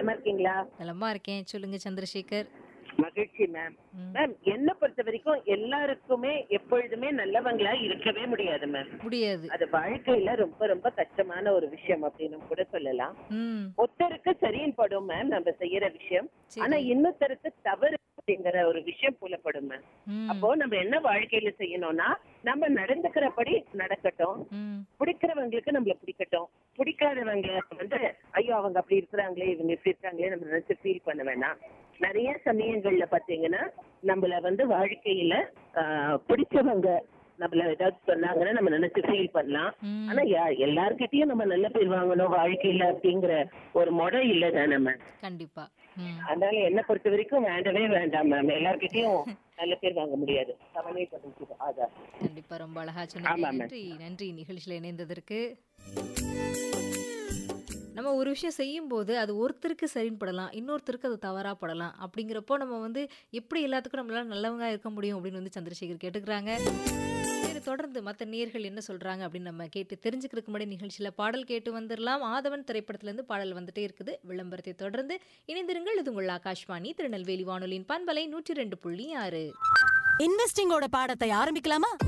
நலமா இருக்கீங்களா நலமா இருக்கேன் சொல்லுங்க சந்திரசேகர் மகிழ்ச்சி மேம் ம். மேம் என்ன பொறுத்த வரைக்கும் எல்லாருக்குமே எப்பொழுதுமே நல்லவங்களா இருக்கவே முடியாது மேம் முடியாது அது வாழ்க்கையில ரொம்ப ரொம்ப கஷ்டமான ஒரு விஷயம் அப்படின்னு கூட சொல்லலாம் ம் ஒருத்தருக்கு சரின்னு படும் மேம் நம்ம செய்யற விஷயம் சரி. ஆனா இன்னொருத்தருக்கு தவறு அப்படிங்கிற ஒரு விஷயம் புலப்படும் மேம் ம் அப்போ நம்ம என்ன வாழ்க்கையில செய்யணும்னா நம்ம நடந்துக்கிறபடி நடக்கட்டும் ம் பிடிக்கிறவங்களுக்கு நம்மள பிடிக்கட்டும் பிடிக்காதவங்க வந்து ஐயோ அவங்க அப்படி இருக்கிறாங்களே இவங்க இப்படி இருக்காங்களே நம்ம நினைச்சு ஃபீல் பண்ண வேணாம் நிறைய சமயங்கள்ல பாத்தீங்கன்னா நம்மள வந்து வாழ்க்கையில ஆஹ், பிடிச்சவங்க நம்மள ஏதாவது சொன்னாங்கன்னா நம்ம நினைச்சு ஃபீல் பண்ணலாம் ம். ஆனா யா- எல்லார்கிட்டயும் நம்ம நல்ல பேர் வாங்கணும் வாழ்க்கையில அப்படிங்கிற ஒரு முறை இல்லதான் நம்ம கண்டிப்பா ம் அதனால என்ன பொறுத்த வரைக்கும் வேண்டவே வேண்டாம் மேம் எல்லார்கிட்டயும் நல்ல பேர் வாங்க முடியாது தவணை பண்ணிட்டு அதான் கண்டிப்பா ரொம்ப அழகா சொன்னீங்க ஆமா, ma'am. நன்றி நன்றி நிகழ்ச்சியில இணைந்ததற்கு நம்ம ஒரு விஷயம் செய்யும்போது அது ஒருத்தருக்கு சரின்னு படலாம் இன்னொருத்தருக்கு அது தவறா படலாம் அப்படிங்கிறப்போ நம்ம வந்து எப்படி எல்லாத்துக்கும் நம்மளால நல்லவங்க இருக்க முடியும் அப்படின்னு வந்து சந்திரசேகர் கேட்டுக்கிறாங்க சரி தொடர்ந்து மற்ற நேர்கள் என்ன சொல்றாங்க அப்படின்னு நம்ம கேட்டு தெரிஞ்சுக்கிறதுக்கு முன்னாடி நிகழ்ச்சியில பாடல் கேட்டு வந்துடலாம் ஆதவன் திரைப்படத்துல இருந்து பாடல் வந்துட்டே இருக்குது விளம்பரத்தை தொடர்ந்து இணைந்திருங்கள் இது உங்கள் ஆகாஷ்வாணி திருநெல்வேலி வானொலியின் பண்பலை நூற்றி ரெண்டு புள்ளி ஆறு இன்வெஸ்டிங்கோட பாடத்தை ஆரம்பிக்கலாமா